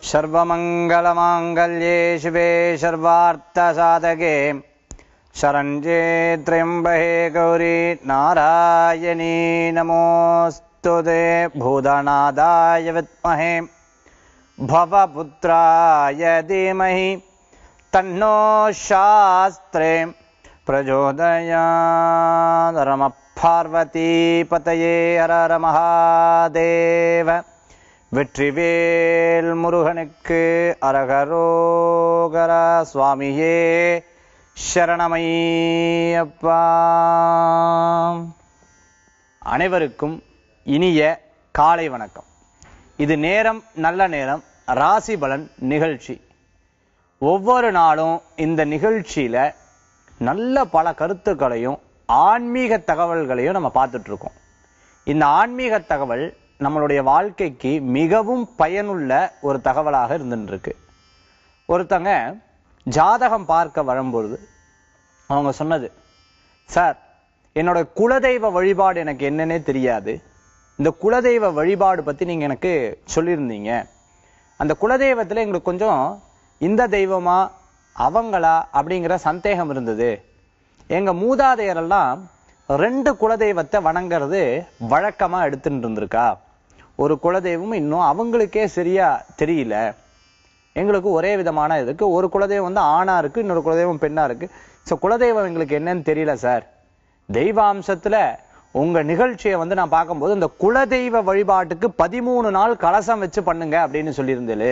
सर्वमङ्गलमाङ्गल्ये शिवे सर्वार्थसाधके शरण्ये त्र्यम्बहे गौरी नारायणी नमोऽस्तु ते भूतनादाय विद्महे भवपुत्राय धीमहि तन्नो शास्त्रे प्रचोदयात् रमः பார்வதிபதையே அரர மகாதேவ வெற்றிவேல் முருகனுக்கு அரகரோகர சுவாமியே சரணமையப்பா அனைவருக்கும் இனிய காலை வணக்கம் இது நேரம் நல்ல நேரம் ராசி பலன் நிகழ்ச்சி ஒவ்வொரு நாளும் இந்த நிகழ்ச்சியில நல்ல பல கருத்துக்களையும் ஆன்மீக தகவல்களையும் நம்ம பார்த்துட்டு இருக்கோம் இந்த ஆன்மீக தகவல் நம்மளுடைய வாழ்க்கைக்கு மிகவும் பயனுள்ள ஒரு தகவலாக இருந்துட்டு இருக்கு ஒருத்தங்க ஜாதகம் பார்க்க வரும்பொழுது அவங்க சொன்னது சார் என்னோட குலதெய்வ வழிபாடு எனக்கு என்னன்னே தெரியாது இந்த குலதெய்வ வழிபாடு பத்தி நீங்க எனக்கு சொல்லியிருந்தீங்க அந்த குலதெய்வத்துல எங்களுக்கு கொஞ்சம் இந்த தெய்வமா அவங்களா அப்படிங்கிற சந்தேகம் இருந்தது எங்க மூதாதையரெல்லாம் ரெண்டு குலதெய்வத்தை வணங்குறது வழக்கமா எடுத்துட்டு இருந்திருக்கா ஒரு குலதெய்வம் இன்னும் அவங்களுக்கே சரியா தெரியல எங்களுக்கு ஒரே விதமான இதுக்கு ஒரு குலதெய்வம் வந்து ஆணா இருக்கு இன்னொரு குலதெய்வம் பெண்ணா இருக்கு ஸோ குலதெய்வம் எங்களுக்கு என்னன்னு தெரியல சார் தெய்வாம்சத்துல உங்க நிகழ்ச்சியை வந்து நான் பார்க்கும்போது இந்த குலதெய்வ வழிபாட்டுக்கு பதிமூணு நாள் கலசம் வச்சு பண்ணுங்க அப்படின்னு சொல்லியிருந்தேளு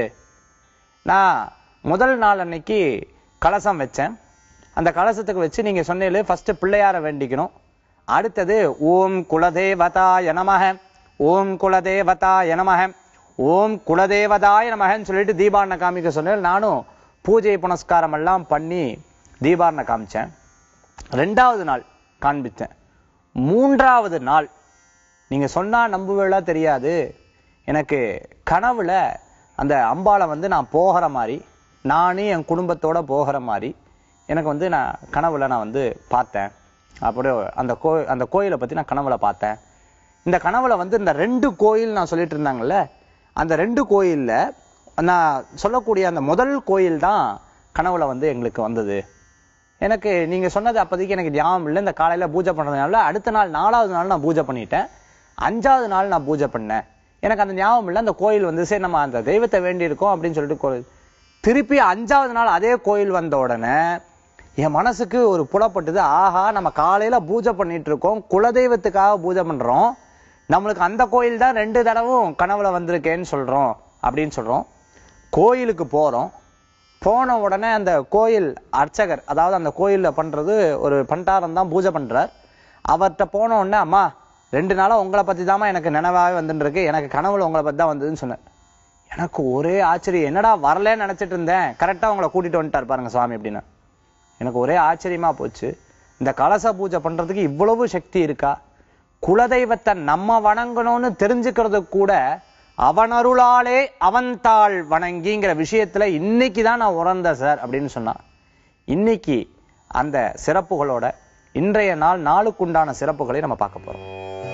நான் முதல் நாள் அன்னைக்கு கலசம் வச்சேன் அந்த கலசத்துக்கு வச்சு நீங்க சொன்னீங்களே ஃபர்ஸ்ட் பிள்ளையார வேண்டிக்கணும் அடுத்தது ஓம் குலதேவதாய நமக ஓம் குலதேவதாய நமக ஓம் குலதேவதாய நமகன்னு சொல்லிட்டு தீபாரண காமிக்க சொன்னேன் நானும் பூஜை புனஸ்காரம் எல்லாம் பண்ணி தீபாரண காமிச்சேன் ரெண்டாவது நாள் காண்பிச்சேன் மூன்றாவது நாள் நீங்க சொன்னா நம்புவேளா தெரியாது எனக்கு கனவுல அந்த அம்பாளை வந்து நான் போகிற மாதிரி நானும் என் குடும்பத்தோட போகிற மாதிரி எனக்கு வந்து நான் கனவுல நான் வந்து பார்த்தேன் அப்படியே அந்த கோ அந்த கோயிலை பத்தி நான் கனவுல பார்த்தேன் இந்த கனவுல வந்து இந்த ரெண்டு கோயில் நான் சொல்லிட்டு இருந்தாங்கல்ல அந்த ரெண்டு கோயில்ல நான் சொல்லக்கூடிய அந்த முதல் கோயில் தான் கனவுல வந்து எங்களுக்கு வந்தது எனக்கு நீங்க சொன்னது அப்போதைக்கு எனக்கு ஞாபகம் இல்லை இந்த காலையில பூஜை பண்றதுனால அடுத்த நாள் நாலாவது நாள் நான் பூஜை பண்ணிட்டேன் அஞ்சாவது நாள் நான் பூஜை பண்ணேன் எனக்கு அந்த ஞாபகம் இல்லை அந்த கோயில் வந்து சரி நம்ம அந்த தெய்வத்தை வேண்டி இருக்கோம் அப்படின்னு சொல்லிட்டு கோயில் திருப்பி அஞ்சாவது நாள் அதே கோயில் வந்த உடனே என் மனசுக்கு ஒரு புலப்பட்டது ஆஹா நம்ம காலையில பூஜை பண்ணிட்டு இருக்கோம் குலதெய்வத்துக்காக பூஜை பண்றோம் நம்மளுக்கு அந்த கோயில் தான் ரெண்டு தடவும் கனவுல வந்திருக்கேன்னு சொல்றோம் அப்படின்னு சொல்றோம் கோயிலுக்கு போறோம் போன உடனே அந்த கோயில் அர்ச்சகர் அதாவது அந்த கோயில்ல பண்றது ஒரு பண்டாரம் தான் பூஜை பண்றார் அவர்கிட்ட போன உடனே அம்மா ரெண்டு நாளா உங்களை பத்தி தாம்மா எனக்கு நினைவாவே வந்துட்டு இருக்கு எனக்கு கனவுல உங்களை பத்தி தான் வந்ததுன்னு சொன்னேன் எனக்கு ஒரே ஆச்சரியம் என்னடா வரலன்னு நினைச்சிட்டு இருந்தேன் கரெக்டா உங்களை கூட்டிட்டு வந்துட்டார் பாருங்க சுவாமி அப்படின்னு எனக்கு ஒரே ஆச்சரியமா போச்சு இந்த கலச பூஜை பண்றதுக்கு இவ்வளவு சக்தி இருக்கா குலதெய்வத்தை நம்ம வணங்கணும்னு தெரிஞ்சுக்கிறது கூட அவன் அருளாலே அவன் தாள் வணங்கிங்கிற விஷயத்துல இன்னைக்கு தான் நான் உணர்ந்தேன் சார் அப்படின்னு சொன்னான் இன்னைக்கு அந்த சிறப்புகளோட இன்றைய நாள் நாளுக்குண்டான சிறப்புகளை நம்ம பார்க்க போறோம்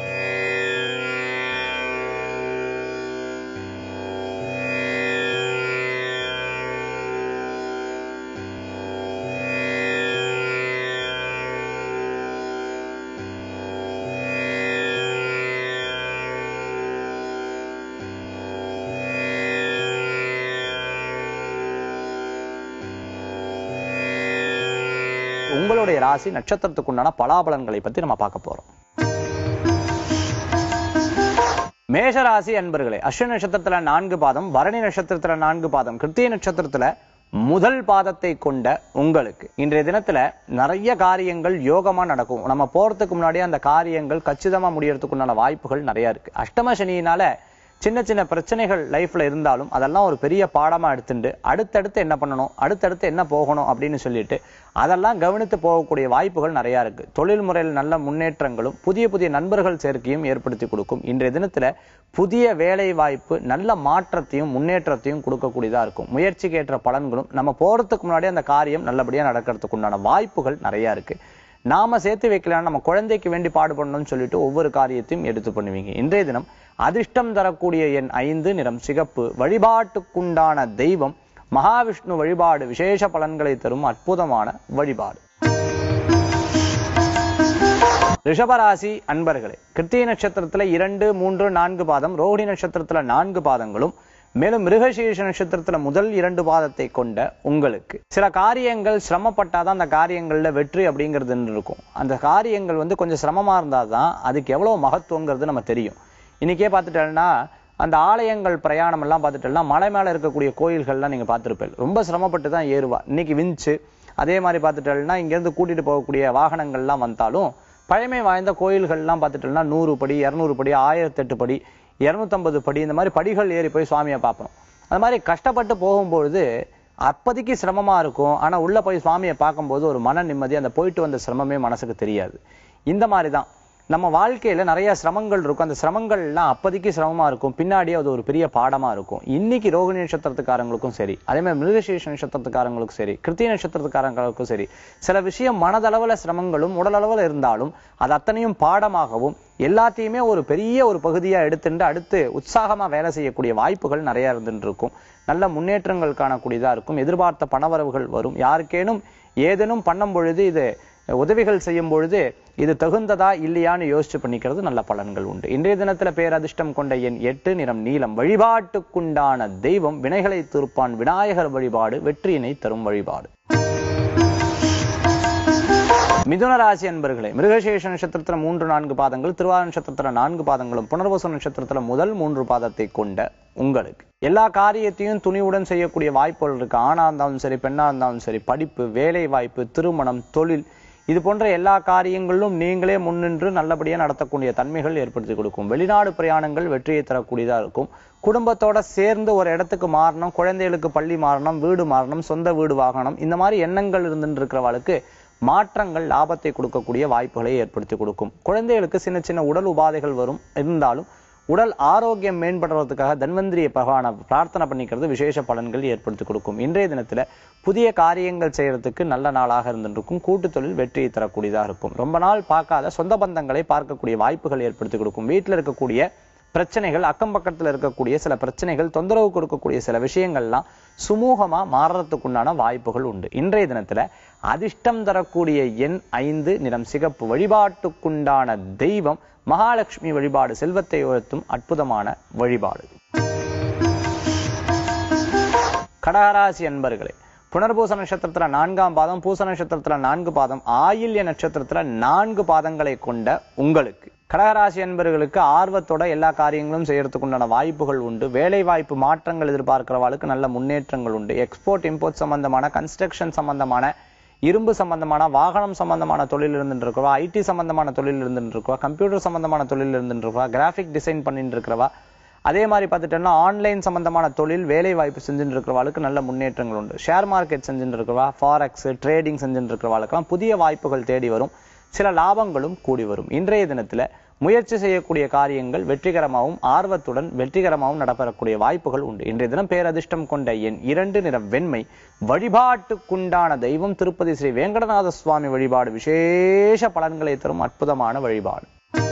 உங்களுடைய ராசி நட்சத்திரத்துக்குண்டான பலாபலன்களை பத்தி நம்ம பார்க்க போறோம் மேஷ ராசி அன்பர்களே அஸ்வினி நட்சத்திரத்துல நான்கு பாதம் பரணி நட்சத்திரத்துல நான்கு பாதம் கிருத்திய நட்சத்திரத்துல முதல் பாதத்தை கொண்ட உங்களுக்கு இன்றைய தினத்துல நிறைய காரியங்கள் யோகமா நடக்கும் நம்ம போறதுக்கு முன்னாடியே அந்த காரியங்கள் கச்சிதமா முடியறதுக்கு உண்டான வாய்ப்புகள் நிறைய இருக்கு அஷ்டம சனியினால சின்ன சின்ன பிரச்சனைகள் லைஃப்ல இருந்தாலும் அதெல்லாம் ஒரு பெரிய பாடமா எடுத்துட்டு அடுத்தடுத்து என்ன பண்ணணும் அடுத்தடுத்து என்ன போகணும் அப்படின்னு சொல்லிட்டு அதெல்லாம் கவனித்து போகக்கூடிய வாய்ப்புகள் நிறைய இருக்கு தொழில் முறையில் நல்ல முன்னேற்றங்களும் புதிய புதிய நண்பர்கள் சேர்க்கையும் ஏற்படுத்தி கொடுக்கும் இன்றைய தினத்துல புதிய வேலை வாய்ப்பு நல்ல மாற்றத்தையும் முன்னேற்றத்தையும் கொடுக்கக்கூடியதா இருக்கும் முயற்சிக்கு ஏற்ற பலன்களும் நம்ம போறதுக்கு முன்னாடி அந்த காரியம் நல்லபடியா நடக்கிறதுக்கு உண்டான வாய்ப்புகள் நிறைய இருக்கு நாம சேர்த்து வைக்கலாம் நம்ம குழந்தைக்கு வேண்டி பாடுபடணும்னு சொல்லிட்டு ஒவ்வொரு காரியத்தையும் எடுத்து பண்ணுவீங்க இன்றைய தினம் அதிர்ஷ்டம் தரக்கூடிய என் ஐந்து நிறம் சிகப்பு வழிபாட்டுக்குண்டான தெய்வம் மகாவிஷ்ணு வழிபாடு விசேஷ பலன்களை தரும் அற்புதமான வழிபாடு ரிஷபராசி அன்பர்களே கிருத்திகை நட்சத்திரத்துல இரண்டு மூன்று நான்கு பாதம் ரோஹிணி நட்சத்திரத்துல நான்கு பாதங்களும் மேலும் மிருகசீர்ஷ நட்சத்திரத்துல முதல் இரண்டு பாதத்தை கொண்ட உங்களுக்கு சில காரியங்கள் சிரமப்பட்டாதான் அந்த காரியங்கள்ல வெற்றி அப்படிங்கிறது இருக்கும் அந்த காரியங்கள் வந்து கொஞ்சம் சிரமமா இருந்தாதான் அதுக்கு எவ்வளவு மகத்துவங்கிறது நம்ம தெரியும் இன்னைக்கே பார்த்துட்டோம்னா அந்த ஆலயங்கள் பிரயாணம் எல்லாம் பார்த்துட்டோம்னா மலை மேல இருக்கக்கூடிய கோயில்கள்லாம் நீங்க பார்த்திருப்பீங்க ரொம்ப சிரமப்பட்டு தான் ஏறுவா இன்னைக்கு விஞ்சு அதே மாதிரி பார்த்துட்டோம்னா இங்க இருந்து கூட்டிட்டு போகக்கூடிய வாகனங்கள்லாம் வந்தாலும் பழமை வாய்ந்த கோயில்கள்லாம் பார்த்துட்டோம்னா நூறு படி இருநூறு படி ஆயிரத்தெட்டு படி இருநூத்தம்பது படி இந்த மாதிரி படிகள் ஏறி போய் சுவாமியை பார்ப்போம் அது மாதிரி கஷ்டப்பட்டு போகும்பொழுது அப்போதைக்கு சிரமமா இருக்கும் ஆனா உள்ள போய் சுவாமியை பார்க்கும்போது ஒரு மன நிம்மதி அந்த போயிட்டு வந்த சிரமமே மனசுக்கு தெரியாது இந்த மாதிரி தான் நம்ம வாழ்க்கையில நிறைய சிரமங்கள் இருக்கும் அந்த சிரமங்கள்லாம் அப்போதைக்கு சிரமமா இருக்கும் பின்னாடியே அது ஒரு பெரிய பாடமா இருக்கும் இன்னைக்கு ரோகிணி நட்சத்திரத்துக்காரங்களுக்கும் சரி அதே மாதிரி மிருகசீஷ நட்சத்திரத்துக்காரங்களுக்கும் சரி கிருத்திய நட்சத்திரத்துக்காரங்களுக்கும் சரி சில விஷயம் மனதளவுல சிரமங்களும் உடலளவுல இருந்தாலும் அது அத்தனையும் பாடமாகவும் எல்லாத்தையுமே ஒரு பெரிய ஒரு பகுதியா எடுத்துட்டு அடுத்து உற்சாகமா வேலை செய்யக்கூடிய வாய்ப்புகள் நிறைய இருந்துட்டு இருக்கும் நல்ல முன்னேற்றங்கள் காணக்கூடியதா இருக்கும் எதிர்பார்த்த பணவரவுகள் வரும் யாருக்கேனும் ஏதேனும் பண்ணும் பொழுது இது உதவிகள் செய்யும் பொழுது இது தகுந்ததா இல்லையான்னு யோசிச்சு பண்ணிக்கிறது நல்ல பலன்கள் உண்டு இன்றைய தினத்துல பேரதிர்ஷ்டம் கொண்ட எண் எட்டு நிறம் நீலம் வழிபாட்டுக்குண்டான தெய்வம் வினைகளை தீர்ப்பான் விநாயகர் வழிபாடு வெற்றியினை தரும் வழிபாடு மிதுன ராசி அன்பர்களே மிருகசேஷ நட்சத்திரத்துல மூன்று நான்கு பாதங்கள் திருவாரூர் நட்சத்திரத்துல நான்கு பாதங்களும் புனர்வசு நட்சத்திரத்துல முதல் மூன்று பாதத்தை கொண்ட உங்களுக்கு எல்லா காரியத்தையும் துணிவுடன் செய்யக்கூடிய வாய்ப்புகள் இருக்கு ஆணா இருந்தாலும் சரி பெண்ணா இருந்தாலும் சரி படிப்பு வேலை வாய்ப்பு திருமணம் தொழில் இது போன்ற எல்லா காரியங்களிலும் நீங்களே முன்னின்று நல்லபடியா நடத்தக்கூடிய தன்மைகள் ஏற்படுத்தி கொடுக்கும் வெளிநாடு பிரயாணங்கள் வெற்றியை தரக்கூடியதா இருக்கும் குடும்பத்தோட சேர்ந்து ஒரு இடத்துக்கு மாறணும் குழந்தைகளுக்கு பள்ளி மாறணும் வீடு மாறணும் சொந்த வீடு வாங்கணும் இந்த மாதிரி எண்ணங்கள் இருந்துட்டு இருக்கிறவளுக்கு மாற்றங்கள் லாபத்தை கொடுக்கக்கூடிய வாய்ப்புகளை ஏற்படுத்தி கொடுக்கும் குழந்தைகளுக்கு சின்ன சின்ன உடல் உபாதைகள் வரும் இருந்தாலும் உடல் ஆரோக்கியம் மேம்படுறதுக்காக தன்வந்திரிய பகவானை பிரார்த்தனை பண்ணிக்கிறது விசேஷ பலன்கள் ஏற்படுத்தி கொடுக்கும் இன்றைய தினத்துல புதிய காரியங்கள் செய்யறதுக்கு நல்ல நாளாக இருந்திருக்கும் கூட்டு தொழில் வெற்றியை தரக்கூடியதாக இருக்கும் ரொம்ப நாள் பார்க்காத சொந்த பந்தங்களை பார்க்கக்கூடிய வாய்ப்புகள் ஏற்படுத்தி கொடுக்கும் வீட்டில் இருக்கக்கூடிய பிரச்சனைகள் அக்கம் பக்கத்துல இருக்கக்கூடிய சில பிரச்சனைகள் தொந்தரவு கொடுக்கக்கூடிய சில விஷயங்கள்லாம் சுமூகமா மாறுறதுக்குண்டான வாய்ப்புகள் உண்டு இன்றைய தினத்துல அதிர்ஷ்டம் தரக்கூடிய எண் ஐந்து நிறம் சிகப்பு வழிபாட்டுக்குண்டான தெய்வம் மகாலட்சுமி வழிபாடு செல்வத்தை உயர்த்தும் அற்புதமான வழிபாடு கடகராசி அன்பர்களே புனர்பூச நட்சத்திரத்துல நான்காம் பாதம் பூச நட்சத்திரத்துல நான்கு பாதம் ஆயில்ய நட்சத்திரத்துல நான்கு பாதங்களை கொண்ட உங்களுக்கு கடகராசி அன்பர்களுக்கு ஆர்வத்தோட எல்லா காரியங்களும் செய்யறதுக்கு உண்டான வாய்ப்புகள் உண்டு வேலை வாய்ப்பு மாற்றங்கள் எதிர்பார்க்கிறவாளுக்கு நல்ல முன்னேற்றங்கள் உண்டு எக்ஸ்போர்ட் இம்போர்ட் சம்பந்தமான கன்ஸ்ட்ரக்ஷன் சம்பந்தமான இரும்பு சம்பந்தமான வாகனம் சம்பந்தமான தொழில் இருந்துட்டு இருக்கவா ஐடி சம்பந்தமான தொழில் இருந்துட்டு இருக்கவா கம்ப்யூட்டர் சம்பந்தமான தொழில் இருந்துட்டு இருக்கவா கிராஃபிக் டிசைன் பண்ணிட்டு இருக்கிறவா அதே மாதிரி பார்த்துட்டோம்னா ஆன்லைன் சம்பந்தமான தொழில் வேலை வாய்ப்பு செஞ்சுட்டு இருக்கிறவாளுக்கு நல்ல முன்னேற்றங்கள் உண்டு ஷேர் மார்க்கெட் செஞ்சுட்டு இருக்கிறவா ஃபாரெக்ஸ் ட்ரேடிங் செஞ்சுட்டு இருக்கிறவாளுக்கெல்லாம் புதிய வாய்ப்புகள் தேடி வரும் சில லாபங்களும் கூடி வரும் இன்றைய தினத்துல முயற்சி செய்யக்கூடிய காரியங்கள் வெற்றிகரமாகவும் ஆர்வத்துடன் வெற்றிகரமாகவும் நடைபெறக்கூடிய வாய்ப்புகள் உண்டு இன்றைய தினம் பேரதிர்ஷ்டம் கொண்ட எண் இரண்டு நிறம் வெண்மை வழிபாட்டுக்குண்டான தெய்வம் திருப்பதி ஸ்ரீ வேங்கடநாத சுவாமி வழிபாடு விசேஷ பலன்களை தரும் அற்புதமான வழிபாடு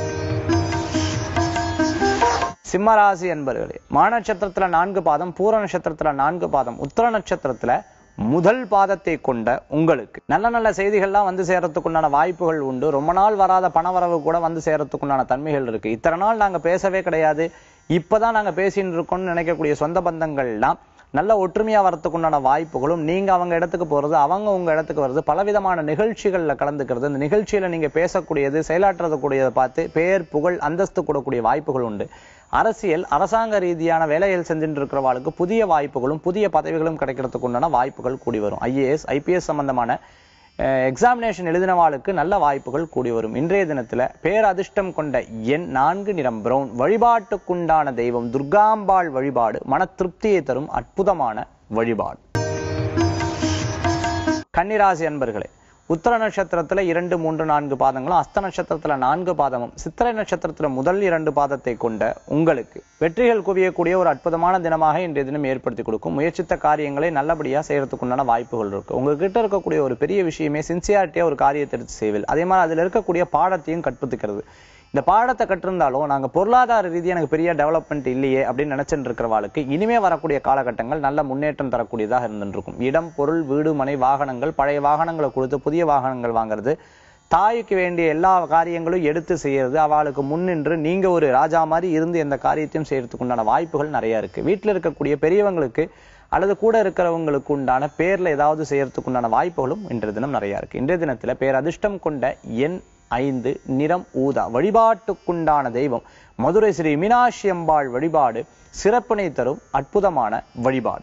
சிம்மராசி என்பர்களே மா நட்சத்திரத்துல நான்கு பாதம் பூர நட்சத்திரத்துல நான்கு பாதம் உத்தர நட்சத்திரத்துல முதல் பாதத்தை கொண்ட உங்களுக்கு நல்ல நல்ல செய்திகள்லாம் வந்து சேரத்துக்குண்டான வாய்ப்புகள் உண்டு ரொம்ப நாள் வராத பணவரவு கூட வந்து சேரத்துக்குண்டான தன்மைகள் இருக்கு இத்தனை நாள் நாங்க பேசவே கிடையாது இப்பதான் நாங்க பேசின்னு இருக்கோம்னு நினைக்கக்கூடிய சொந்த பந்தங்கள்லாம் நல்ல ஒற்றுமையா வரத்துக்குண்டான வாய்ப்புகளும் நீங்க அவங்க இடத்துக்கு போறது அவங்க உங்க இடத்துக்கு வர்றது பலவிதமான நிகழ்ச்சிகள்ல கலந்துக்கிறது இந்த நிகழ்ச்சியில நீங்க பேசக்கூடியது செயலாற்றுறது கூடியதை பார்த்து பேர் புகழ் அந்தஸ்து கூடக்கூடிய வாய்ப்புகள் உண்டு அரசியல் அரசாங்க ரீதியான வேலைகள் செஞ்சுட்டு இருக்கிறவாளுக்கு புதிய வாய்ப்புகளும் புதிய பதவிகளும் கிடைக்கிறதுக்கு உண்டான வாய்ப்புகள் கூடி வரும் ஐஏஎஸ் ஐபிஎஸ் சம்பந்தமான எக்ஸாமினேஷன் எழுதினவாளுக்கு நல்ல வாய்ப்புகள் கூடி வரும் இன்றைய தினத்துல பேரதிர்ஷ்டம் கொண்ட எண் நான்கு நிறம் பிரவுன் வழிபாட்டுக்குண்டான தெய்வம் துர்காம்பாள் வழிபாடு மன திருப்தியை தரும் அற்புதமான வழிபாடு கன்னிராசி அன்பர்களே உத்தர நட்சத்திரத்துல இரண்டு மூன்று நான்கு பாதங்களும் அஸ்த நட்சத்திரத்துல நான்கு பாதமும் சித்திரை நட்சத்திரத்துல முதல் இரண்டு பாதத்தை கொண்ட உங்களுக்கு வெற்றிகள் குவியக்கூடிய ஒரு அற்புதமான தினமாக இன்றைய தினம் ஏற்படுத்தி கொடுக்கும் முயற்சித்த காரியங்களை நல்லபடியா செய்யறதுக்கு உண்டான வாய்ப்புகள் இருக்கு உங்ககிட்ட இருக்கக்கூடிய ஒரு பெரிய விஷயமே சின்சியாரிட்டியா ஒரு காரியத்தை எடுத்து செய்வில் அதே மாதிரி அதுல இருக்கக்கூடிய பாடத்தையும் கற்பித்துக்கிறது இந்த பாடத்தை கற்றிருந்தாலும் நாங்க பொருளாதார ரீதியா எனக்கு பெரிய டெவலப்மெண்ட் இல்லையே அப்படின்னு நினைச்சிட்டு இருக்கிறவாளுக்கு இனிமே வரக்கூடிய காலகட்டங்கள் நல்ல முன்னேற்றம் தரக்கூடியதாக இருந்துருக்கும் இடம் பொருள் வீடு மனை வாகனங்கள் பழைய வாகனங்களை கொடுத்து புதிய வாகனங்கள் வாங்குறது தாய்க்கு வேண்டிய எல்லா காரியங்களும் எடுத்து செய்யறது அவளுக்கு முன்னின்று நீங்க ஒரு ராஜா மாதிரி இருந்து எந்த காரியத்தையும் செய்யறதுக்கு உண்டான வாய்ப்புகள் நிறைய இருக்கு வீட்டுல இருக்கக்கூடிய பெரியவங்களுக்கு அல்லது கூட இருக்கிறவங்களுக்கு உண்டான பேர்ல ஏதாவது செய்யறதுக்கு உண்டான வாய்ப்புகளும் இன்றைய தினம் நிறைய இருக்கு இன்றைய தினத்துல பேரதிர்ஷ்டம் கொண்ட எண் ஐந்து நிறம் ஊதா வழிபாட்டுக்குண்டான தெய்வம் மதுரை ஸ்ரீ மீனாட்சி அம்பாள் வழிபாடு சிறப்பினை தரும் அற்புதமான வழிபாடு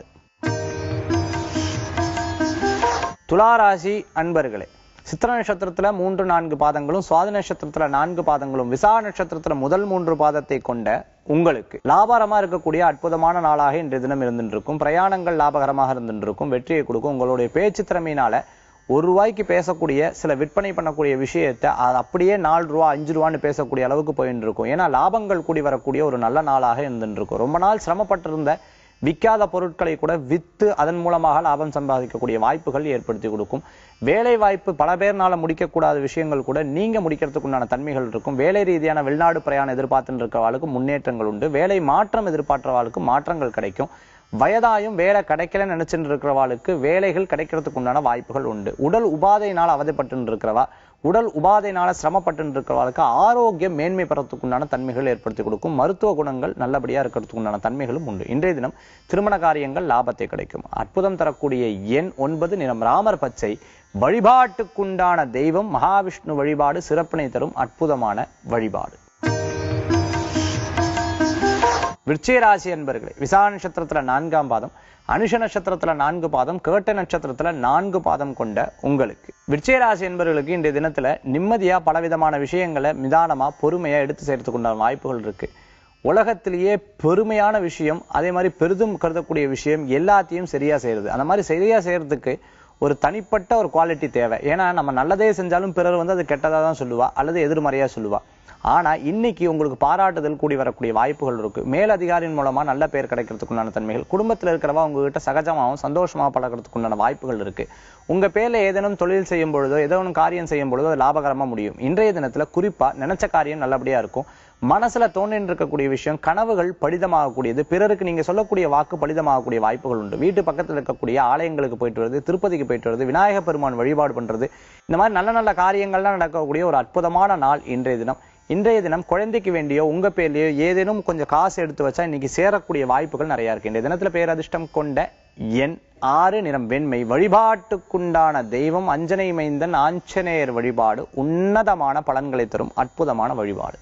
துளாராசி அன்பர்களே சித்திர நட்சத்திரத்துல மூன்று நான்கு பாதங்களும் சுவாதி நட்சத்திரத்துல நான்கு பாதங்களும் விசா நட்சத்திரத்துல முதல் மூன்று பாதத்தை கொண்ட உங்களுக்கு லாபகரமா இருக்கக்கூடிய அற்புதமான நாளாக இன்றைய தினம் இருந்துருக்கும் பிரயாணங்கள் லாபகரமாக இருந்துருக்கும் வெற்றியை கொடுக்கும் உங்களுடைய பேச்சு திறமையினால ஒரு ரூபாய்க்கு பேசக்கூடிய சில விற்பனை பண்ணக்கூடிய விஷயத்தை அது அப்படியே நாலு ரூபா அஞ்சு ரூபான்னு பேசக்கூடிய அளவுக்கு போயிட்டு இருக்கும் ஏன்னா லாபங்கள் கூடி வரக்கூடிய ஒரு நல்ல நாளாக இருந்துட்டு இருக்கும் ரொம்ப நாள் சிரமப்பட்டிருந்த விற்காத பொருட்களை கூட வித்து அதன் மூலமாக லாபம் சம்பாதிக்கக்கூடிய வாய்ப்புகள் ஏற்படுத்தி கொடுக்கும் வேலை வாய்ப்பு பல பேர்னால முடிக்கக்கூடாத விஷயங்கள் கூட நீங்க முடிக்கிறதுக்கு உண்டான தன்மைகள் இருக்கும் வேலை ரீதியான வெளிநாடு பிரயாணம் எதிர்பார்த்துட்டு இருக்கிறவாளுக்கு முன்னேற்றங்கள் உண்டு வேலை மாற்றம் எதிர்பார்க்கிறவாளுக்கு மாற்றங்கள் கிடைக்கும் வயதாயும் வேலை கிடைக்கலன்னு நினைச்சுட்டு இருக்கிறவாளுக்கு வேலைகள் கிடைக்கிறதுக்கு உண்டான வாய்ப்புகள் உண்டு உடல் உபாதையினால் அவதைப்பட்டு இருக்கிறவா உடல் உபாதையினால சிரமப்பட்டு இருக்கிறவர்களுக்கு ஆரோக்கியம் மேன்மை பெறத்துக்கு உண்டான தன்மைகள் ஏற்படுத்தி கொடுக்கும் மருத்துவ குணங்கள் நல்லபடியா இருக்கிறதுக்கு உண்டான தன்மைகளும் உண்டு இன்றைய தினம் திருமண காரியங்கள் லாபத்தை கிடைக்கும் அற்புதம் தரக்கூடிய எண் ஒன்பது நிறம் ராமர் பச்சை வழிபாட்டுக்குண்டான தெய்வம் மகாவிஷ்ணு வழிபாடு சிறப்பினை தரும் அற்புதமான வழிபாடு விருச்சிக ராசி என்பர்களே விசா நட்சத்திரத்துல நான்காம் பாதம் அனுஷ நட்சத்திரத்துல நான்கு பாதம் கேட்ட நட்சத்திரத்துல நான்கு பாதம் கொண்ட உங்களுக்கு விருச்சிக ராசி என்பவர்களுக்கு இன்றைய தினத்துல நிம்மதியா பலவிதமான விஷயங்களை நிதானமா பொறுமையா எடுத்து செய்யறதுக்கு உண்டான வாய்ப்புகள் இருக்கு உலகத்திலேயே பெருமையான விஷயம் அதே மாதிரி பெரிதும் கருதக்கூடிய விஷயம் எல்லாத்தையும் சரியா செய்யறது அந்த மாதிரி சரியா செய்யறதுக்கு ஒரு தனிப்பட்ட ஒரு குவாலிட்டி தேவை ஏன்னா நம்ம நல்லதே செஞ்சாலும் பிறர் வந்து அது கெட்டதா தான் சொல்லுவா அல்லது எதிர்மறையா சொல்லுவா ஆனா இன்னைக்கு உங்களுக்கு பாராட்டுதல் கூடி வரக்கூடிய வாய்ப்புகள் இருக்கு மேல் அதிகாரியின் மூலமா நல்ல பேர் கிடைக்கிறதுக்கு உண்டான தன்மைகள் குடும்பத்துல இருக்கிறவா உங்ககிட்ட சகஜமாகவும் சந்தோஷமா பழகிறதுக்கு உண்டான வாய்ப்புகள் இருக்கு உங்க பேர்ல ஏதேனும் தொழில் செய்யும் பொழுதோ ஏதோ ஒன்று காரியம் செய்யும் பொழுதோ அது லாபகரமா முடியும் இன்றைய தினத்துல குறிப்பா நினைச்ச காரியம் நல்லபடியா இருக்கும் மனசுல தோன்றின்னு இருக்கக்கூடிய விஷயம் கனவுகள் பலிதமாகக்கூடியது பிறருக்கு நீங்க சொல்லக்கூடிய வாக்கு பலிதமாகக்கூடிய வாய்ப்புகள் உண்டு வீட்டு பக்கத்துல இருக்கக்கூடிய ஆலயங்களுக்கு போயிட்டு வருது திருப்பதிக்கு போயிட்டு வருது விநாயக பெருமான் வழிபாடு பண்றது இந்த மாதிரி நல்ல நல்ல காரியங்கள்லாம் நடக்கக்கூடிய ஒரு அற்புதமான நாள் இன்றைய தினம் இன்றைய தினம் குழந்தைக்கு வேண்டியோ உங்க பேர்லயோ ஏதேனும் கொஞ்சம் காசு எடுத்து வச்சா இன்னைக்கு சேரக்கூடிய வாய்ப்புகள் நிறைய இருக்கு இன்றைய தினத்துல பேரதிர்ஷ்டம் கொண்ட எண் ஆறு நிறம் வெண்மை வழிபாட்டுக்குண்டான தெய்வம் அஞ்சனை மைந்தன் ஆஞ்சநேயர் வழிபாடு உன்னதமான பலன்களை தரும் அற்புதமான வழிபாடு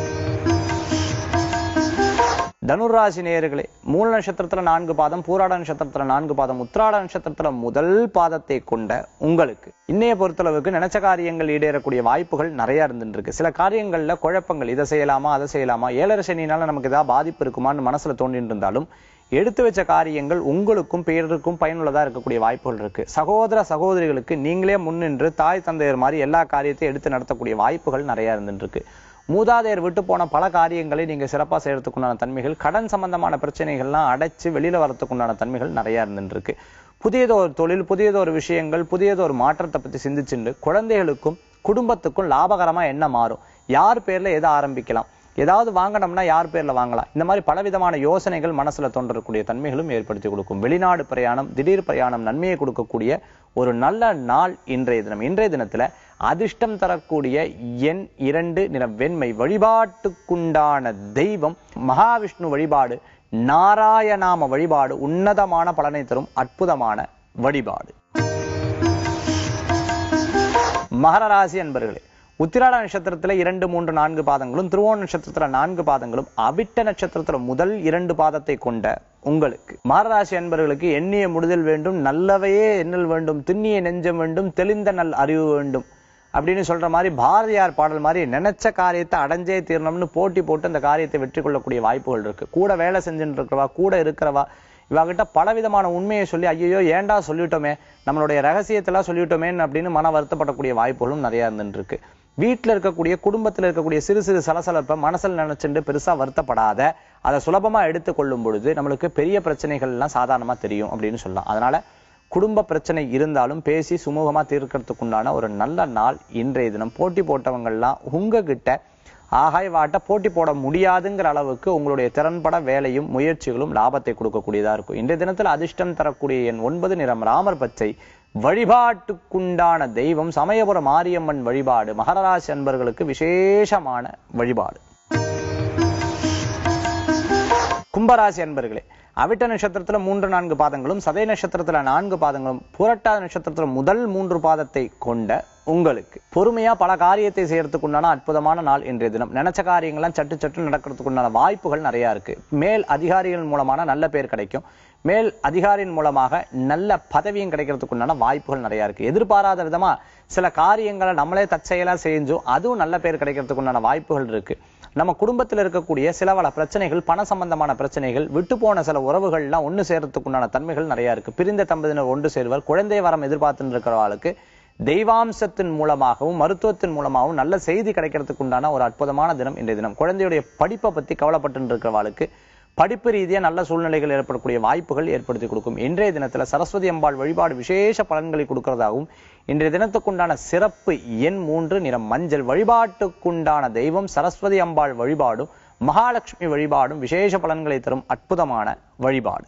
தனுராசி நேயர்களே மூல நட்சத்திரத்துல நான்கு பாதம் பூராட நட்சத்திரத்துல நான்கு பாதம் உத்திராட நட்சத்திரத்துல முதல் பாதத்தை கொண்ட உங்களுக்கு இன்னைய பொறுத்தளவுக்கு நினைச்ச காரியங்கள் ஈடேறக்கூடிய வாய்ப்புகள் நிறைய இருந்துட்டு இருக்கு சில காரியங்கள்ல குழப்பங்கள் இதை செய்யலாமா அதை செய்யலாமா ஏழரை சனினால நமக்கு ஏதாவது பாதிப்பு இருக்குமான்னு மனசுல தோண்டிட்டு இருந்தாலும் எடுத்து வச்ச காரியங்கள் உங்களுக்கும் பிறருக்கும் பயனுள்ளதா இருக்கக்கூடிய வாய்ப்புகள் இருக்கு சகோதர சகோதரிகளுக்கு நீங்களே முன்னின்று தாய் தந்தையர் மாதிரி எல்லா காரியத்தையும் எடுத்து நடத்தக்கூடிய வாய்ப்புகள் நிறைய இருந்துட்டு இருக்கு மூதாதையர் விட்டு போன பல காரியங்களை நீங்க சிறப்பா செய்யறதுக்குண்டான தன்மைகள் கடன் சம்பந்தமான பிரச்சனைகள்லாம் அடைச்சு வெளியில வரதுக்குண்டான தன்மைகள் நிறைய இருந்துட்டு இருக்கு புதியதொரு தொழில் புதியதொரு விஷயங்கள் புதியதொரு மாற்றத்தை பத்தி சிந்திச்சுண்டு குழந்தைகளுக்கும் குடும்பத்துக்கும் லாபகரமா என்ன மாறும் யார் பேர்ல எதை ஆரம்பிக்கலாம் ஏதாவது வாங்கணும்னா யார் பேர்ல வாங்கலாம் இந்த மாதிரி பலவிதமான யோசனைகள் மனசுல தோன்றக்கூடிய தன்மைகளும் ஏற்படுத்தி கொடுக்கும் வெளிநாடு பிரயாணம் திடீர் பிரயாணம் நன்மையை கொடுக்கக்கூடிய ஒரு நல்ல நாள் இன்றைய தினம் இன்றைய தினத்துல அதிர்ஷ்டம் தரக்கூடிய எண் இரண்டு நிற வெண்மை வழிபாட்டுக்குண்டான தெய்வம் மகாவிஷ்ணு வழிபாடு நாராயணாம வழிபாடு உன்னதமான பலனை தரும் அற்புதமான வழிபாடு மகர ராசி அன்பர்களே உத்திராட நட்சத்திரத்துல இரண்டு மூன்று நான்கு பாதங்களும் திருவோண நட்சத்திரத்துல நான்கு பாதங்களும் அவிட்ட நட்சத்திரத்துல முதல் இரண்டு பாதத்தை கொண்ட உங்களுக்கு மகராசி அன்பர்களுக்கு எண்ணிய முடிதல் வேண்டும் நல்லவையே எண்ணல் வேண்டும் திண்ணிய நெஞ்சம் வேண்டும் தெளிந்த நல் அறிவு வேண்டும் அப்படின்னு சொல்ற மாதிரி பாரதியார் பாடல் மாதிரி நினைச்ச காரியத்தை அடைஞ்சே தீரணும்னு போட்டி போட்டு அந்த காரியத்தை வெற்றி கொள்ளக்கூடிய வாய்ப்புகள் இருக்கு கூட வேலை செஞ்சுட்டு இருக்கிறவா கூட இருக்கிறவா இவகிட்ட பலவிதமான உண்மையை சொல்லி ஐயோ ஏன்டா சொல்லிட்டோமே நம்மளுடைய ரகசியத்தெல்லாம் சொல்லிட்டோமே அப்படின்னு மன வருத்தப்படக்கூடிய வாய்ப்புகளும் நிறைய இருந்துட்டு இருக்கு வீட்டுல இருக்கக்கூடிய குடும்பத்துல இருக்கக்கூடிய சிறு சிறு சலசலப்பை மனசுல நினைச்சுட்டு பெருசா வருத்தப்படாத அதை சுலபமா எடுத்துக்கொள்ளும் பொழுது நம்மளுக்கு பெரிய பிரச்சனைகள் எல்லாம் சாதாரணமா தெரியும் அப்படின்னு சொல்லலாம் அதனால குடும்ப பிரச்சனை இருந்தாலும் பேசி சுமூகமா தீர்க்கறதுக்கு உண்டான ஒரு நல்ல நாள் இன்றைய தினம் போட்டி போட்டவங்கள்லாம் உங்ககிட்ட ஆகாய் வாட்ட போட்டி போட முடியாதுங்கிற அளவுக்கு உங்களுடைய திறன்பட வேலையும் முயற்சிகளும் லாபத்தை கொடுக்கக்கூடியதா இருக்கும் இன்றைய தினத்தில் அதிர்ஷ்டம் தரக்கூடிய என் ஒன்பது நிறம் ராமர் பச்சை வழிபாட்டுக்குண்டான தெய்வம் சமயபுர மாரியம்மன் வழிபாடு மகராசி அன்பர்களுக்கு விசேஷமான வழிபாடு கும்பராசி அன்பர்களே அவிட்ட நட்சத்திரத்துல மூன்று நான்கு பாதங்களும் சதய நட்சத்திரத்துல நான்கு பாதங்களும் புரட்டாத நட்சத்திரத்துல முதல் மூன்று பாதத்தை கொண்ட உங்களுக்கு பொறுமையா பல காரியத்தை செய்யறதுக்கு உண்டான அற்புதமான நாள் இன்றைய தினம் நினைச்ச காரியங்கள்லாம் சட்டு சட்டு நடக்கிறதுக்கு உண்டான வாய்ப்புகள் நிறைய இருக்கு மேல் அதிகாரிகள் மூலமான நல்ல பேர் கிடைக்கும் மேல் அதிகாரியின் மூலமாக நல்ல பதவியும் கிடைக்கிறதுக்கு உண்டான வாய்ப்புகள் நிறைய இருக்கு எதிர்பாராத விதமா சில காரியங்களை நம்மளே தற்செயலா செஞ்சோம் அதுவும் நல்ல பேர் கிடைக்கிறதுக்கு உண்டான வாய்ப்புகள் இருக்கு நம்ம குடும்பத்தில் இருக்கக்கூடிய சில பல பிரச்சனைகள் பண சம்பந்தமான பிரச்சனைகள் விட்டு போன சில உறவுகள்லாம் ஒண்ணு சேர்றதுக்கு உண்டான தன்மைகள் நிறைய இருக்கு பிரிந்த தம்பதியினர் ஒன்று சேர்வர் குழந்தை வரம் எதிர்பார்த்துட்டு இருக்கிறவர்களுக்கு தெய்வாம்சத்தின் மூலமாகவும் மருத்துவத்தின் மூலமாகவும் நல்ல செய்தி கிடைக்கிறதுக்கு உண்டான ஒரு அற்புதமான தினம் இன்றைய தினம் குழந்தையுடைய படிப்பை பத்தி கவலைப்பட்டு இருக்கிறவர்களுக்கு படிப்பு ரீதியா நல்ல சூழ்நிலைகள் ஏற்படக்கூடிய வாய்ப்புகள் ஏற்படுத்தி கொடுக்கும் இன்றைய தினத்துல சரஸ்வதி அம்பாள் வழிபாடு விசேஷ பலன்களை கொடுக்கிறதாகவும் இன்றைய தினத்துக்குண்டான சிறப்பு எண் மூன்று நிறம் மஞ்சள் வழிபாட்டுக்குண்டான தெய்வம் சரஸ்வதி அம்பாள் வழிபாடும் மகாலட்சுமி வழிபாடும் விசேஷ பலன்களை தரும் அற்புதமான வழிபாடு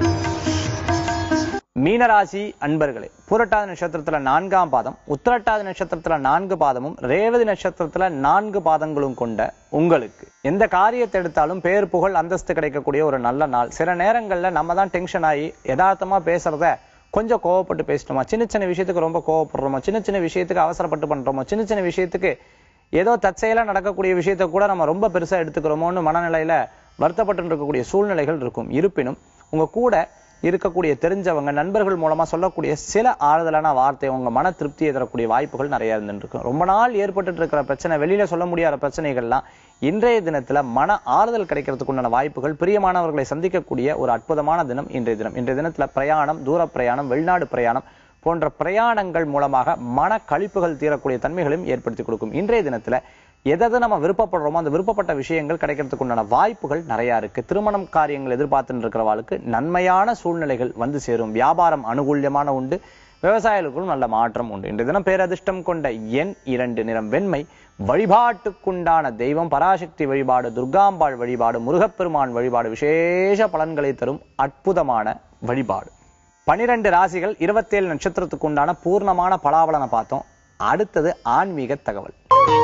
மீனராசி அன்பர்களே புரட்டாதி நட்சத்திரத்துல நான்காம் பாதம் உத்திரட்டாதி நட்சத்திரத்துல நான்கு பாதமும் ரேவதி நட்சத்திரத்துல நான்கு பாதங்களும் கொண்ட உங்களுக்கு எந்த காரியத்தை எடுத்தாலும் பேர் புகழ் அந்தஸ்து கிடைக்கக்கூடிய ஒரு நல்ல நாள் சில நேரங்கள்ல நம்ம தான் டென்ஷன் ஆகி யதார்த்தமா பேசுறத கொஞ்சம் கோவப்பட்டு பேசிட்டோமா சின்ன சின்ன விஷயத்துக்கு ரொம்ப கோவப்படுறோமா சின்ன சின்ன விஷயத்துக்கு அவசரப்பட்டு பண்றோமா சின்ன சின்ன விஷயத்துக்கு ஏதோ தற்செயலா நடக்கக்கூடிய விஷயத்தை கூட நம்ம ரொம்ப பெருசா எடுத்துக்கிறோமோன்னு மனநிலையில வருத்தப்பட்டு இருக்கக்கூடிய சூழ்நிலைகள் இருக்கும் இருப்பினும் உங்க கூட இருக்கக்கூடிய தெரிஞ்சவங்க நண்பர்கள் மூலமா சொல்லக்கூடிய சில ஆறுதலான வார்த்தை உங்க மன திருப்தியை தரக்கூடிய வாய்ப்புகள் நிறைய இருந்துருக்கும் ரொம்ப நாள் ஏற்பட்டு இருக்கிற பிரச்சனை வெளியில சொல்ல முடியாத பிரச்சனைகள்லாம் இன்றைய தினத்துல மன ஆறுதல் கிடைக்கிறதுக்கு உண்டான வாய்ப்புகள் பிரியமானவர்களை சந்திக்கக்கூடிய ஒரு அற்புதமான தினம் இன்றைய தினம் இன்றைய தினத்துல பிரயாணம் தூர பிரயாணம் வெளிநாடு பிரயாணம் போன்ற பிரயாணங்கள் மூலமாக மன கழிப்புகள் தீரக்கூடிய தன்மைகளையும் ஏற்படுத்தி கொடுக்கும் இன்றைய தினத்துல எதை நம்ம விருப்பப்படுறோமோ அந்த விருப்பப்பட்ட விஷயங்கள் கிடைக்கிறதுக்கு உண்டான வாய்ப்புகள் நிறைய இருக்கு திருமணம் காரியங்கள் எதிர்பார்த்துட்டு இருக்கிறவாளுக்கு நன்மையான சூழ்நிலைகள் வந்து சேரும் வியாபாரம் அனுகூல்யமான உண்டு விவசாயிகளுக்கும் நல்ல மாற்றம் உண்டு இன்றைய தினம் பேரதிர்ஷ்டம் கொண்ட எண் இரண்டு நிறம் வெண்மை வழிபாட்டுக்குண்டான தெய்வம் பராசக்தி வழிபாடு துர்காம்பாள் வழிபாடு முருகப்பெருமான் வழிபாடு விசேஷ பலன்களை தரும் அற்புதமான வழிபாடு பனிரெண்டு ராசிகள் இருபத்தேழு நட்சத்திரத்துக்கு உண்டான பூர்ணமான பலாபலனை பார்த்தோம் அடுத்தது ஆன்மீக தகவல்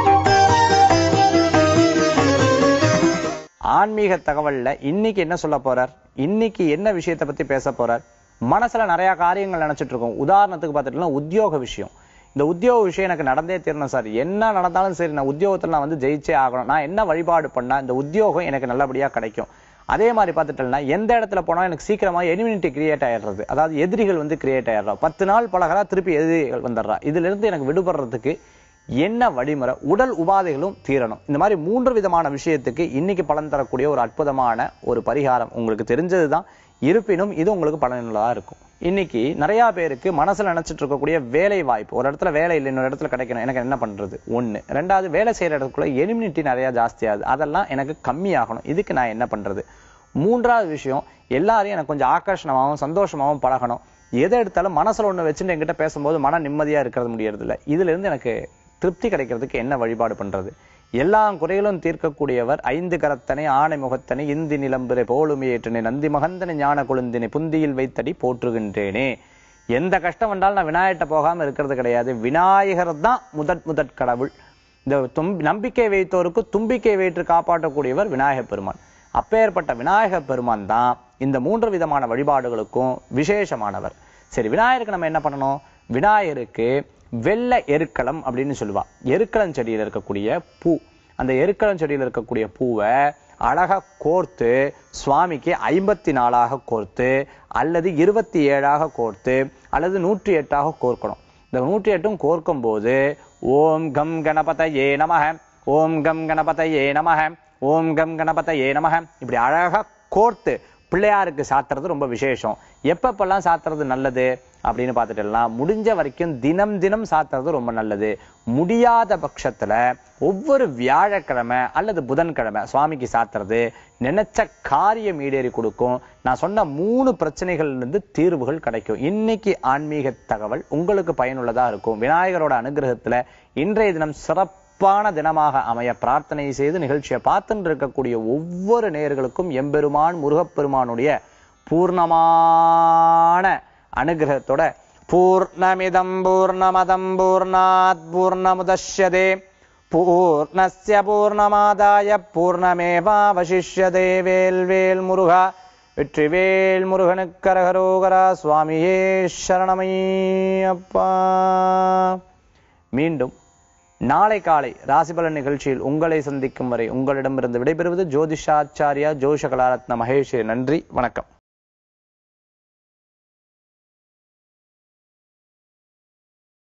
ஆன்மீக தகவல்ல இன்னைக்கு என்ன சொல்ல போறார் இன்னைக்கு என்ன விஷயத்தை பத்தி பேச போறார் மனசுல நிறைய காரியங்கள் நினைச்சிட்டு இருக்கோம் உதாரணத்துக்கு பார்த்துட்டோம்னா உத்தியோக விஷயம் இந்த உத்தியோக விஷயம் எனக்கு நடந்தே தீரணும் சார் என்ன நடந்தாலும் சரி நான் உத்தியோகத்துல நான் வந்து ஜெயிச்சே ஆகணும் நான் என்ன வழிபாடு பண்ணா இந்த உத்தியோகம் எனக்கு நல்லபடியா கிடைக்கும் அதே மாதிரி பார்த்துட்டோம்னா எந்த இடத்துல போனா எனக்கு சீக்கிரமா எனிமினிட்டி கிரியேட் ஆயிடுறது அதாவது எதிரிகள் வந்து கிரியேட் ஆயிடுறா பத்து நாள் பழகிறா திருப்பி எதிரிகள் வந்துடுறா இதுல இருந்து எனக்கு விடுபடுறதுக்கு என்ன வழிமுறை உடல் உபாதைகளும் தீரணும் இந்த மாதிரி மூன்று விதமான விஷயத்துக்கு இன்னைக்கு பலன் தரக்கூடிய ஒரு அற்புதமான ஒரு பரிகாரம் உங்களுக்கு தெரிஞ்சதுதான் இருப்பினும் இது உங்களுக்கு பலனுள்ளதா இருக்கும் இன்னைக்கு நிறைய பேருக்கு மனசுல நினைச்சிட்டு இருக்கக்கூடிய வேலை வாய்ப்பு ஒரு இடத்துல வேலை இல்லை இன்னொரு இடத்துல கிடைக்கணும் எனக்கு என்ன பண்றது ஒண்ணு ரெண்டாவது வேலை செய்யற இடத்துக்குள்ள எலிமினிட்டி நிறைய ஜாஸ்தியாகுது அதெல்லாம் எனக்கு கம்மியாகணும் இதுக்கு நான் என்ன பண்றது மூன்றாவது விஷயம் எல்லாரையும் எனக்கு கொஞ்சம் ஆக்கர்ஷணமாகவும் சந்தோஷமாகவும் பழகணும் எதை எடுத்தாலும் மனசுல ஒண்ணு வச்சுட்டு என்கிட்ட பேசும்போது மன நிம்மதியா இருக்கிறது முடியறது இல்ல இதுல இருந்து எனக்கு திருப்தி கிடைக்கிறதுக்கு என்ன வழிபாடு பண்றது எல்லா குறைகளும் தீர்க்கக்கூடியவர் ஐந்து கரத்தனை ஆணை முகத்தனை இந்தி நிலம்புரை போலுமையேற்றனை நந்தி மகந்தனை ஞான கொழுந்தினை புந்தியில் வைத்தடி போற்றுகின்றேனே எந்த கஷ்டம் வந்தாலும் நான் விநாயகர்ட்ட போகாம இருக்கிறது கிடையாது விநாயகர் தான் முதற் முதற் கடவுள் இந்த தும் நம்பிக்கை வைத்தோருக்கு தும்பிக்கை வைத்து காப்பாற்றக்கூடியவர் விநாயகப் பெருமான் அப்பேற்பட்ட விநாயகப் பெருமான் தான் இந்த மூன்று விதமான வழிபாடுகளுக்கும் விசேஷமானவர் சரி விநாயகருக்கு நம்ம என்ன பண்ணணும் விநாயகருக்கு வெள்ளை எருக்களம் அப்படின்னு சொல்லுவா எருக்களம் செடியில இருக்கக்கூடிய பூ அந்த எருக்களம் செடியில இருக்கக்கூடிய பூவை அழகா கோர்த்து சுவாமிக்கு ஐம்பத்தி நாலாக கோர்த்து அல்லது இருபத்தி ஏழாக கோர்த்து அல்லது நூற்றி எட்டாக கோர்க்கணும் இந்த நூற்றி எட்டும் கோர்க்கும் போது ஓம் கம் கணபதயே நமக ஓம் கம் கணபதயே நமக ஓம் கம் கணபதயே நமக இப்படி அழகா கோர்த்து பிள்ளையாருக்கு சாத்துறது ரொம்ப விசேஷம் எப்பப்பெல்லாம் சாத்துறது நல்லது அப்படின்னு பார்த்துட்டோம்னா முடிஞ்ச வரைக்கும் தினம் தினம் சாத்துறது ரொம்ப நல்லது முடியாத பட்சத்துல ஒவ்வொரு வியாழக்கிழமை அல்லது புதன்கிழமை சுவாமிக்கு சாத்துறது நினைச்ச காரியம் ஈடேறி கொடுக்கும் நான் சொன்ன மூணு பிரச்சனைகள்ல இருந்து தீர்வுகள் கிடைக்கும் இன்னைக்கு ஆன்மீக தகவல் உங்களுக்கு பயனுள்ளதா இருக்கும் விநாயகரோட அனுகிரகத்துல இன்றைய தினம் சிறப்பான தினமாக அமைய பிரார்த்தனை செய்து நிகழ்ச்சியை பார்த்துட்டு இருக்கக்கூடிய ஒவ்வொரு நேயர்களுக்கும் எம்பெருமான் முருகப்பெருமானுடைய பூர்ணமான அனுகிரகத்தோட பூர்ணமிதம் பூர்ணமதம் பூர்ணாத் பூர்ணமுதஷ்யதே பூர்ணஸ்ய பூர்ணமாதாய பூர்ணமேவாவசிஷ்யதே வேல் வேல் முருகா வெற்றிவேல் முருகனுக்கரகரோகரா சுவாமியே சரணமையப்பா மீண்டும் நாளை காலை ராசிபலன் நிகழ்ச்சியில் உங்களை சந்திக்கும் வரை உங்களிடமிருந்து விடைபெறுவது ஜோதிஷாச்சாரியா ஜோஷகலாரத்ன மகேஷ் நன்றி வணக்கம்